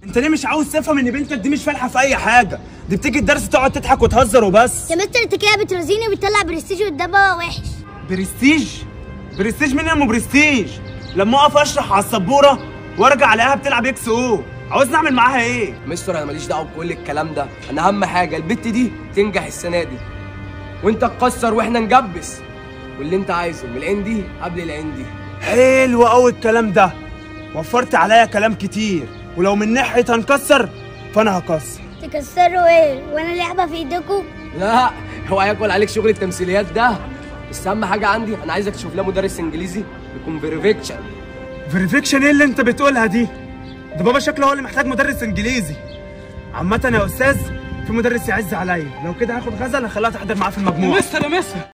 انت ليه مش عاوز تفهم ان بنتك دي مش فالحه في اي حاجه دي بتيجي الدرس تقعد تضحك وتهزر وبس يا مستر انت كده بترازيني وبتطلع برستيج قدام بابا وحش برستيج برستيج مين ام برستيج لما اقف اشرح على السبوره وارجع الاقيها بتلعب اكس او عاوز نعمل معاها ايه مستر انا ماليش دعوه بكل الكلام ده انا اهم حاجه البت دي تنجح السنه دي وانت تكسر واحنا نجبس واللي انت عايزه من العين دي قبل العين دي حلو قوي الكلام ده وفرت عليا كلام كتير ولو من ناحيه هنكسر فانا هكسر تكسروا ايه وانا لعبه في ايديكم لا هو هياكل عليك شغل التمثيليات ده بس اهم حاجه عندي انا عايزك تشوف لها مدرس انجليزي يكون بيرفكشن فيريفيكشن ايه اللي انت بتقولها دي ده بابا شكله هو اللي محتاج مدرس انجليزي عامة يا استاذ في مدرس يعز عليا لو كده هاخد غزل اخليها تحضر معاه في المجموعة مستر يا مستر